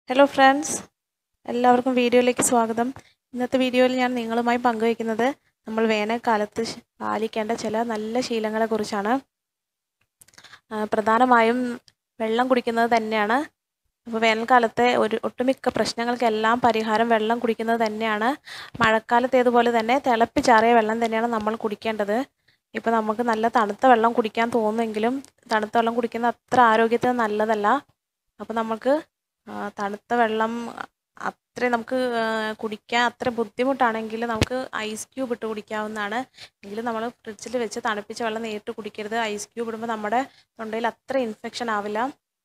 hello friends എല്ലാവർക്കും വീഡിയോയിലേക്ക് സ്വാഗതം ഇന്നത്തെ വീഡിയോയിൽ ഞാൻ നിങ്ങളുമായി പങ്കുവയ്ക്കുന്നത് നമ്മൾ വേനൽക്കാലത്ത് ശ- പാലിക്കേണ്ട ചില നല്ല ശീലങ്ങളെക്കുറിച്ചാണ് ആ, പ്രധാനമായും വെള്ളം കുടിക്കുന്നത് തന്നെയാണ് അപ്പോൾ വേനൽക്കാലത്തെ ഒരു ഒട്ടുമിക്ക പ്രശ്നങ്ങൾക്കെല്ലാം പരിഹാരം വെള്ളം കുടിക്കുന്നത് തന്നെയാണ് മഴക്കാലത്തേതുപോലെ തന്നെ തിളപ്പിച്ചാറിയ വെള്ളം തന്നെയാണ് നമ്മൾ കുടിക്കേണ്ടത് ഇപ്പോൾ നമുക്ക് നല്ല തണുത്ത വെള്ളം കുടിക്കാൻ തോന്നുമെങ്കിലും തണുത്ത വെള്ളം കുടിക്കുന്നത് അത്ര ആരോഗ്യത്തിന് നല്ലതല്ല അപ്പോൾ നമുക്ക് ആ, തണുത്ത വെള്ളം അത്രയും നമുക്ക് ആ, കുടിക്കാൻ അത്ര ബുദ്ധിമുട്ടാണെങ്കിൽ നമുക്ക് ഐസ് ക്യൂബ് ഇട്ട് കുടിക്കാവുന്നതാണ് എങ്കിലും നമ്മൾ ഫ്രിഡ്ജിൽ വെച്ച് തണുപ്പിച്ച വെള്ളം നേരിട്ട് കുടിക്കരുത് ഐസ് ക്യൂബ് ഇടുമ്പോൾ നമ്മുടെ തൊണ്ടയിൽ അത്ര ഇൻഫെക്ഷൻ ആവില്ല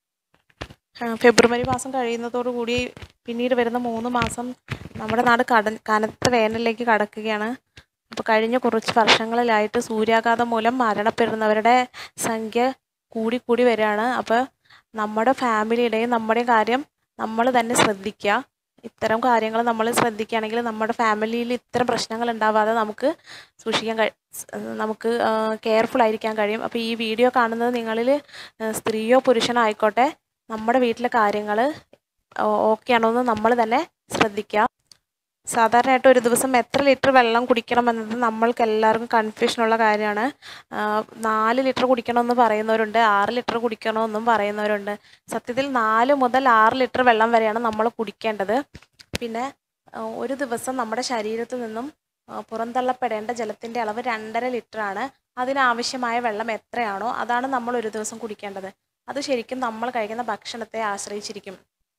ആ, ഫെബ്രുവരി മാസം കഴിയുന്നതോടു കൂടി പിന്നീട് വരുന്ന മൂന്ന് മാസം നമ്മുടെ നാട് കട കനത്ത വേനലിലേക്ക് കടക്കുകയാണ് അപ്പോൾ കഴിഞ്ഞ കുറച്ച് വർഷങ്ങളിലായിട്ട് സൂര്യാഘാതം മൂലം മരണപ്പെടുന്നവരുടെ സംഖ്യ കൂടി കൂടി വരികയാണ് അപ്പോൾ നമ്മുടെ ഫാമിലിയുടെയും നമ്മുടെയും കാര്യം നമ്മൾ തന്നെ ശ്രദ്ധിക്കുക ഇത്തരം കാര്യങ്ങൾ നമ്മൾ ശ്രദ്ധിക്കുകയാണെങ്കിൽ നമ്മുടെ ഫാമിലിയിൽ ഇത്തരം പ്രശ്നങ്ങൾ ഉണ്ടാവാതെ നമുക്ക് സൂക്ഷിക്കാൻ കഴി നമുക്ക് കെയർഫുൾ ആയിരിക്കാൻ കഴിയും അപ്പോൾ ഈ വീഡിയോ കാണുന്നത് നിങ്ങളിൽ സ്ത്രീയോ പുരുഷനോ ആയിക്കോട്ടെ നമ്മുടെ വീട്ടിലെ കാര്യങ്ങൾ ഓക്കെ ആണോ എന്ന് നമ്മൾ തന്നെ ശ്രദ്ധിക്കുക സാധാരണയായിട്ട് ഒരു ദിവസം എത്ര ലിറ്റർ വെള്ളം കുടിക്കണം എന്നത് നമ്മൾക്ക് എല്ലാവർക്കും കൺഫ്യൂഷനുള്ള കാര്യമാണ് നാല് ലിറ്റർ കുടിക്കണമെന്ന് പറയുന്നവരുണ്ട് ആറ് ലിറ്റർ കുടിക്കണമെന്നും പറയുന്നവരുണ്ട് സത്യത്തിൽ നാല് മുതൽ ആറ് ലിറ്റർ വെള്ളം വരെയാണ് നമ്മൾ കുടിക്കേണ്ടത് പിന്നെ ആ, ഒരു ദിവസം നമ്മുടെ ശരീരത്തിൽ നിന്നും ആ, പുറന്തള്ളപ്പെടേണ്ട ജലത്തിൻ്റെ അളവ് രണ്ടര ലിറ്ററാണ് അതിനാവശ്യമായ വെള്ളം എത്രയാണോ അതാണ് നമ്മൾ ഒരു ദിവസം കുടിക്കേണ്ടത് അത് ശരിക്കും നമ്മൾ കഴിക്കുന്ന ഭക്ഷണത്തെ ആശ്രയിച്ചിരിക്കും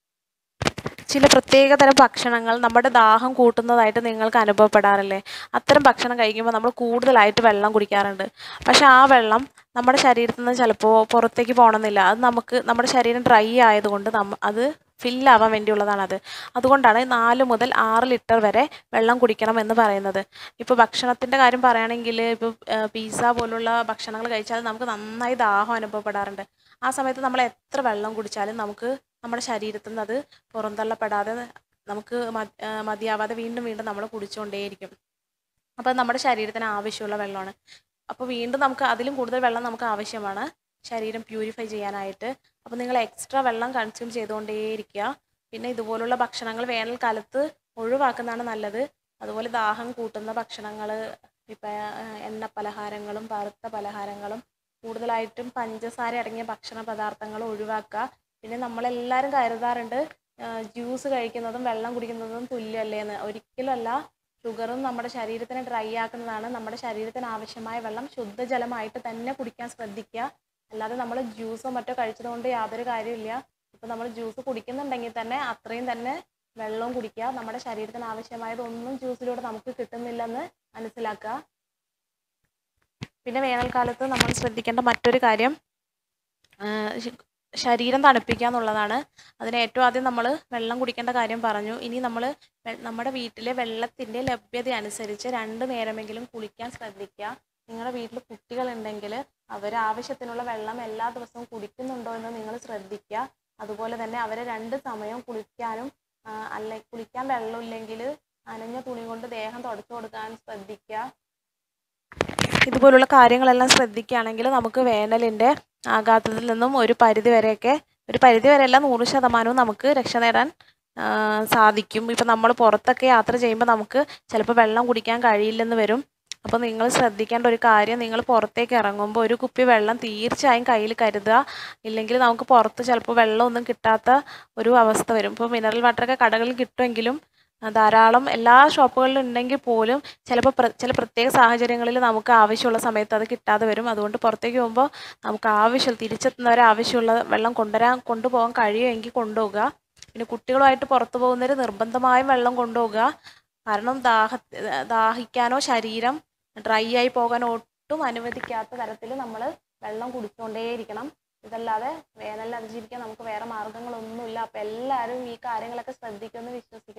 ചില പ്രത്യേകതരം ഭക്ഷണങ്ങൾ നമ്മുടെ ദാഹം കൂട്ടുന്നതായിട്ട് നിങ്ങൾക്ക് അനുഭവപ്പെടാറില്ലേ അത്തരം ഭക്ഷണം കഴിക്കുമ്പോൾ നമ്മൾ കൂടുതലായിട്ട് വെള്ളം കുടിക്കാറുണ്ട് പക്ഷെ ആ വെള്ളം നമ്മുടെ ശരീരത്തിൽ നിന്ന് ചിലപ്പോൾ പുറത്തേക്ക് പോകണമെന്നില്ല അത് നമുക്ക് നമ്മുടെ ശരീരം ഡ്രൈ ആയതുകൊണ്ട് നമ്മ അത് ഫില്ലാവാൻ വേണ്ടിയുള്ളതാണത് അതുകൊണ്ടാണ് നാല് മുതൽ ആറ് ലിറ്റർ വരെ വെള്ളം കുടിക്കണം എന്ന് പറയുന്നത് ഇപ്പോൾ ഭക്ഷണത്തിൻ്റെ കാര്യം പറയുകയാണെങ്കിൽ ഇപ്പോൾ പിസ്സ പോലുള്ള ഭക്ഷണങ്ങൾ കഴിച്ചാൽ നമുക്ക് നന്നായി ദാഹം അനുഭവപ്പെടാറുണ്ട് ആ സമയത്ത് നമ്മൾ എത്ര വെള്ളം കുടിച്ചാലും നമുക്ക് നമ്മുടെ ശരീരത്തിൽ നിന്ന് അത് പുറന്തള്ളപ്പെടാതെ നമുക്ക് മ- ആ, മതിയാവാതെ വീണ്ടും വീണ്ടും നമ്മൾ കുടിച്ചുകൊണ്ടേയിരിക്കും അപ്പോൾ നമ്മുടെ ശരീരത്തിന് ആവശ്യമുള്ള വെള്ളമാണ് അപ്പോൾ വീണ്ടും നമുക്ക് അതിലും കൂടുതൽ വെള്ളം നമുക്ക് ആവശ്യമാണ് ശരീരം പ്യൂരിഫൈ ചെയ്യാനായിട്ട് അപ്പോൾ നിങ്ങൾ എക്സ്ട്രാ വെള്ളം കൺസ്യൂം ചെയ്തുകൊണ്ടേയിരിക്കുക പിന്നെ ഇതുപോലുള്ള ഭക്ഷണങ്ങൾ വേനൽക്കാലത്ത് ഒഴിവാക്കുന്നതാണ് നല്ലത് അതുപോലെ ദാഹം കൂട്ടുന്ന ഭക്ഷണങ്ങൾ ഇപ്പം എണ്ണ പലഹാരങ്ങളും വറുത്ത പലഹാരങ്ങളും കൂടുതലായിട്ടും പഞ്ചസാര അടങ്ങിയ ഭക്ഷണ പദാർത്ഥങ്ങൾ ഒഴിവാക്കുക പിന്നെ നമ്മളെല്ലാവരും കരുതാറുണ്ട് ജ്യൂസ് കഴിക്കുന്നതും വെള്ളം കുടിക്കുന്നതും തുല്യമല്ലേ എന്ന് ഒരിക്കലുമല്ല ഷുഗറും നമ്മുടെ ശരീരത്തിനെ ഡ്രൈ ആക്കുന്നതാണ് നമ്മുടെ ശരീരത്തിന് ആവശ്യമായ വെള്ളം ശുദ്ധജലമായിട്ട് തന്നെ കുടിക്കാൻ ശ്രദ്ധിക്കുക അല്ലാതെ നമ്മൾ ജ്യൂസോ മറ്റോ കഴിച്ചതുകൊണ്ട് യാതൊരു കാര്യമില്ല ഇപ്പോൾ നമ്മൾ ജ്യൂസ് കുടിക്കുന്നുണ്ടെങ്കിൽ തന്നെ അത്രയും തന്നെ വെള്ളവും കുടിക്കുക നമ്മുടെ ശരീരത്തിന് ആവശ്യമായതൊന്നും ജ്യൂസിലൂടെ നമുക്ക് കിട്ടുന്നില്ലെന്ന് മനസ്സിലാക്കുക പിന്നെ വേനൽക്കാലത്ത് നമ്മൾ ശ്രദ്ധിക്കേണ്ട മറ്റൊരു കാര്യം ആ, ശ- ശരീരം തണുപ്പിക്കുക എന്നുള്ളതാണ് അതിന് ഏറ്റവും ആദ്യം നമ്മൾ വെള്ളം കുടിക്കേണ്ട കാര്യം പറഞ്ഞു ഇനി നമ്മൾ നമ്മുടെ വീട്ടിലെ വെള്ളത്തിൻ്റെ ലഭ്യത അനുസരിച്ച് രണ്ട് നേരമെങ്കിലും കുളിക്കാൻ ശ്രദ്ധിക്കുക നിങ്ങളുടെ വീട്ടിൽ കുട്ടികളുണ്ടെങ്കിൽ അവർ ആവശ്യത്തിനുള്ള വെള്ളം എല്ലാ ദിവസവും കുടിക്കുന്നുണ്ടോ എന്ന് നിങ്ങൾ ശ്രദ്ധിക്കുക അതുപോലെ തന്നെ അവരെ രണ്ട് സമയം കുളിക്കാനും ആ, അല്ലെ കുളിക്കാൻ വെള്ളമില്ലെങ്കിൽ നനഞ്ഞ തുണി കൊണ്ട് ദേഹം തുടച്ചു കൊടുക്കാൻ ശ്രദ്ധിക്കുക ഇതുപോലുള്ള കാര്യങ്ങളെല്ലാം ശ്രദ്ധിക്കുകയാണെങ്കിൽ നമുക്ക് വേനലിൻ്റെ ആഘാതത്തിൽ നിന്നും ഒരു പരിധി വരെയൊക്കെ ഒരു പരിധി വരെയല്ല നൂറ് ശതമാനവും നമുക്ക് രക്ഷ നേടാൻ ആ, സാധിക്കും ഇപ്പം നമ്മൾ പുറത്തൊക്കെ യാത്ര ചെയ്യുമ്പോൾ നമുക്ക് ചിലപ്പോൾ വെള്ളം കുടിക്കാൻ കഴിയില്ലെന്ന് വരും അപ്പോൾ നിങ്ങൾ ശ്രദ്ധിക്കേണ്ട ഒരു കാര്യം നിങ്ങൾ പുറത്തേക്ക് ഇറങ്ങുമ്പോൾ ഒരു കുപ്പി വെള്ളം തീർച്ചയായും കയ്യിൽ കരുതുക ഇല്ലെങ്കിൽ നമുക്ക് പുറത്ത് ചിലപ്പോൾ വെള്ളമൊന്നും കിട്ടാത്ത ഒരു അവസ്ഥ വരും ഇപ്പോൾ മിനറൽ വാട്ടറൊക്കെ കടകളിൽ കിട്ടുമെങ്കിലും ആ, ധാരാളം എല്ലാ ഷോപ്പുകളിലും ഉണ്ടെങ്കിൽ പോലും ചിലപ്പോൾ പ്ര ചില പ്രത്യേക സാഹചര്യങ്ങളിൽ നമുക്ക് ആവശ്യമുള്ള സമയത്ത് അത് കിട്ടാതെ വരും അതുകൊണ്ട് പുറത്തേക്ക് പോകുമ്പോൾ നമുക്ക് ആവശ്യം തിരിച്ചെത്തുന്നവരെ ആവശ്യമുള്ള വെള്ളം കൊണ്ടുവരാൻ കൊണ്ടുപോകാൻ കഴിയുമെങ്കിൽ കൊണ്ടുപോകുക പിന്നെ കുട്ടികളുമായിട്ട് പുറത്തു പോകുന്നവർ നിർബന്ധമായും വെള്ളം കൊണ്ടുപോകുക കാരണം ദാഹ ദാഹിക്കാനോ ശരീരം ഡ്രൈ ആയി പോകാനോ ഒട്ടും അനുവദിക്കാത്ത തരത്തിൽ നമ്മൾ വെള്ളം കുടിച്ചുകൊണ്ടേയിരിക്കണം ഇതല്ലാതെ വേനലിൽ അതിജീവിക്കാൻ നമുക്ക് വേറെ മാർഗ്ഗങ്ങളൊന്നുമില്ല അപ്പം എല്ലാവരും ഈ കാര്യങ്ങളൊക്കെ ശ്രദ്ധിക്കുമെന്ന് വിശ്വസിക്കുന്നു